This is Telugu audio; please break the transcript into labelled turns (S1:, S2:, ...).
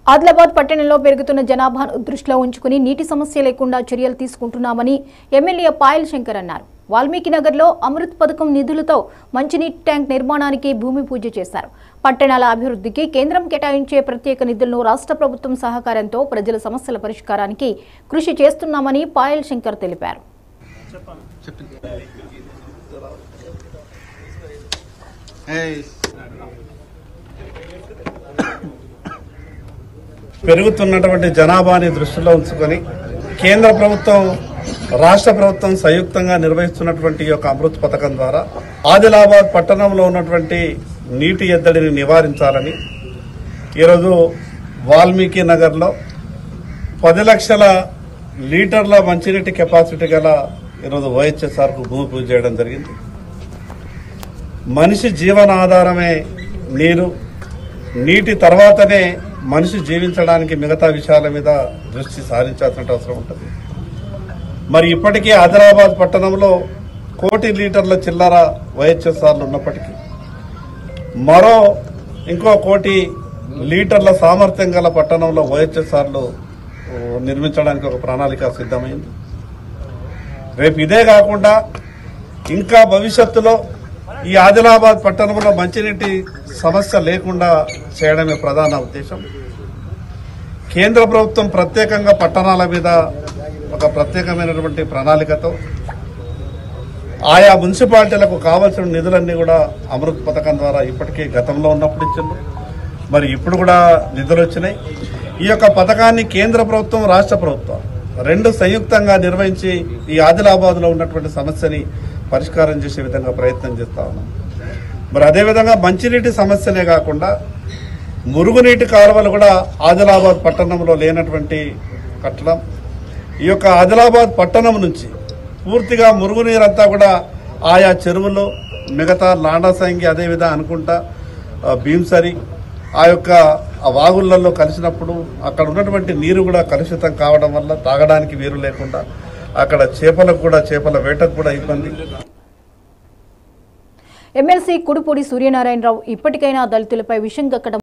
S1: ఆదిలాబాద్ పట్టణంలో పెరుగుతున్న జనాభాను దృష్టిలో ఉంచుకుని నీటి సమస్య లేకుండా చర్యలు తీసుకుంటున్నామని ఎమ్మెల్యే పాయల్ శంకర్ అన్నారు వాల్మీకి నగర్లో అమృత్ పథకం నిధులతో మంచినీటి ట్యాంక్ నిర్మాణానికి భూమి పూజ చేశారు పట్టణాల అభివృద్ధికి కేంద్రం కేటాయించే ప్రత్యేక నిధులను రాష్ట్ర ప్రభుత్వం సహకారంతో ప్రజల సమస్యల పరిష్కారానికి కృషి చేస్తున్నామని పాయల్ శంకర్ తెలిపారు
S2: పెరుగుతున్నటువంటి జనాభాని దృష్టిలో ఉంచుకొని కేంద్ర ప్రభుత్వం రాష్ట్ర ప్రభుత్వం సంయుక్తంగా నిర్వహిస్తున్నటువంటి ఈ యొక్క అమృత్ పథకం ద్వారా ఆదిలాబాద్ పట్టణంలో ఉన్నటువంటి నీటి ఎద్దడిని నివారించాలని ఈరోజు వాల్మీకి నగర్లో పది లక్షల లీటర్ల మంచినీటి కెపాసిటీ గల ఈరోజు ఓహెచ్ఎస్ఆర్కు భూమి పూజ చేయడం జరిగింది మనిషి జీవన ఆధారమే నీరు నీటి తర్వాతనే మనిషి జీవించడానికి మిగతా విషయాల మీద దృష్టి సారించాల్సిన అవసరం ఉంటుంది మరి ఇప్పటికీ ఆదిలాబాద్ పట్టణంలో కోటి లీటర్ల చిల్లర వైహెచ్ఎస్ఆర్లు ఉన్నప్పటికీ మరో ఇంకో కోటి లీటర్ల సామర్థ్యం గల పట్టణంలో వైహెచ్ఎస్ఆర్లు నిర్మించడానికి ఒక ప్రణాళిక సిద్ధమైంది రేపు ఇదే కాకుండా ఇంకా భవిష్యత్తులో ఈ ఆదిలాబాద్ పట్టణంలో మంచినీటి సమస్య లేకుండా చేయడమే ప్రధాన ఉద్దేశం కేంద్ర ప్రభుత్వం ప్రత్యేకంగా పట్టణాల మీద ఒక ప్రత్యేకమైనటువంటి ప్రణాళికతో ఆయా మున్సిపాలిటీలకు కావాల్సిన నిధులన్నీ కూడా అమృత్ పథకం ద్వారా ఇప్పటికే గతంలో ఉన్నప్పుడు ఇచ్చిండ్రు మరి ఇప్పుడు కూడా నిధులు వచ్చినాయి ఈ యొక్క పథకాన్ని కేంద్ర ప్రభుత్వం రాష్ట్ర ప్రభుత్వం రెండు సంయుక్తంగా నిర్వహించి ఈ ఆదిలాబాద్లో ఉన్నటువంటి సమస్యని పరిష్కారం చేసే విధంగా ప్రయత్నం చేస్తా ఉన్నాం మరి అదేవిధంగా మంచినీటి సమస్యనే కాకుండా మురుగునీటి కాలువలు కూడా ఆదిలాబాద్ పట్టణంలో లేనటువంటి కట్టడం ఈ యొక్క ఆదిలాబాద్ పట్టణం నుంచి పూర్తిగా మురుగునీరంతా కూడా ఆయా చెరువులు మిగతా లాండాసంగి అదేవిధంగా అనుకుంటా ఆ, భీంసరి ఆ యొక్క ఆ వాగుళ్లలో కలిసినప్పుడు అక్కడ ఉన్నటువంటి నీరు కూడా కలుషితం కావడం వల్ల తాగడానికి వీలు లేకుండా అక్కడ చేపలకు కూడా చేపల వేటకు కూడా ఇబ్బంది
S1: ఎమ్మెల్సీ కుడుపూడి సూర్యనారాయణరావు ఇప్పటికైనా దళితులపై విషం కక్కడం